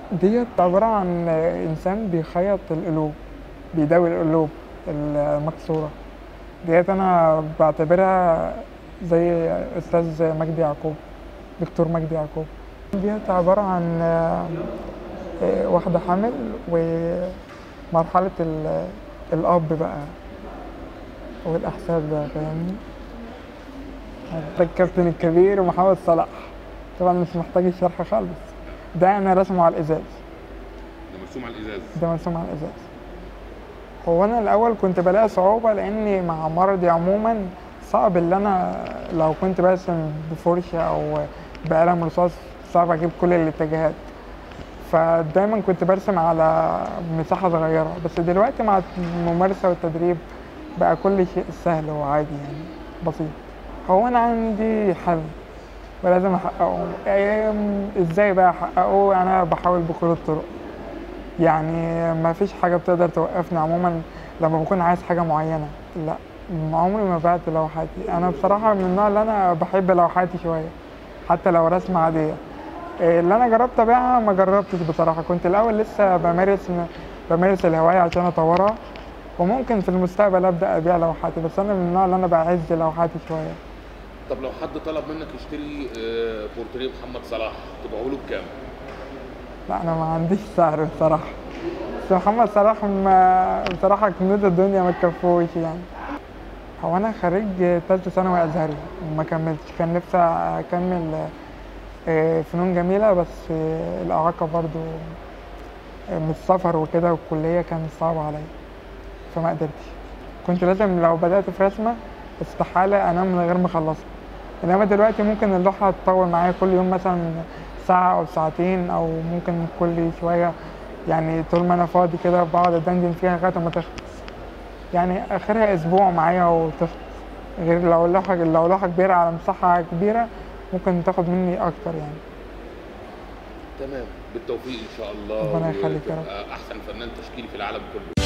ديت عبارة عن إنسان بيخيط القلوب بيداوي القلوب المكسورة ديت أنا بعتبرها زي أستاذ مجدي يعقوب دكتور مجدي يعقوب ديت عبارة عن آه، واحدة حامل ومرحلة ال- الأب بقى والإحساس ده فاهمني ده الكابتن الكبير ومحمد صلاح طبعا مش محتاج الشرح خالص ده أنا رسمه على الإزاز ده مرسوم على الازاز ده مرسوم على الازاز هو انا الاول كنت بلاقي صعوبه لاني مع مرضي عموما صعب ان انا لو كنت برسم بفرشه او بقلم رصاص صعب اجيب كل الاتجاهات فدايما كنت برسم على مساحه صغيره بس دلوقتي مع الممارسه والتدريب بقى كل شيء سهل وعادي يعني بسيط هو انا عندي حلم ولازم احققه أيام- ازاي بقى احققه انا بحاول بكل الطرق يعني ما فيش حاجة بتقدر توقفني عموما لما بكون عايز حاجة معينة لا عمري ما بعت لوحاتي أنا بصراحة من النوع اللي أنا بحب لوحاتي شوية حتى لو رسمة عادية إيه اللي أنا جربت أبيعها ما جربتش بصراحة كنت الأول لسه بمارس بمارس الهواية عشان أطورها وممكن في المستقبل أبدأ أبيع لوحاتي بس أنا من النوع اللي أنا بعز لوحاتي شوية طب لو حد طلب منك يشتري آه، بورتريه محمد صلاح تبيعه له بكام؟ لا انا ما عنديش سعر بصراحه بس محمد صلاح ما بصراحه كنوز الدنيا ما تكفوش يعني هو انا خريج تالتة ثانوي ازهري وما كملتش كان نفسي اكمل آه، فنون جميله بس آه، الاعاقه برضو آه، من السفر وكده والكليه كانت صعبه عليا فما قدرتش كنت لازم لو بدات في رسمه استحاله انام من غير ما اخلصها انما دلوقتي ممكن اللوحه تطول معايا كل يوم مثلا ساعه او ساعتين او ممكن كل شويه يعني طول ما انا فاضي كده بقعد ادندن فيها لغايه ما تخلص يعني اخرها اسبوع معايا وتخلص غير لو لوحه لو لوحه كبيره على مساحه كبيره ممكن تاخد مني اكتر يعني تمام بالتوفيق ان شاء الله ربنا يخليك يا رب. وتبقى احسن فنان تشكيلي في العالم كله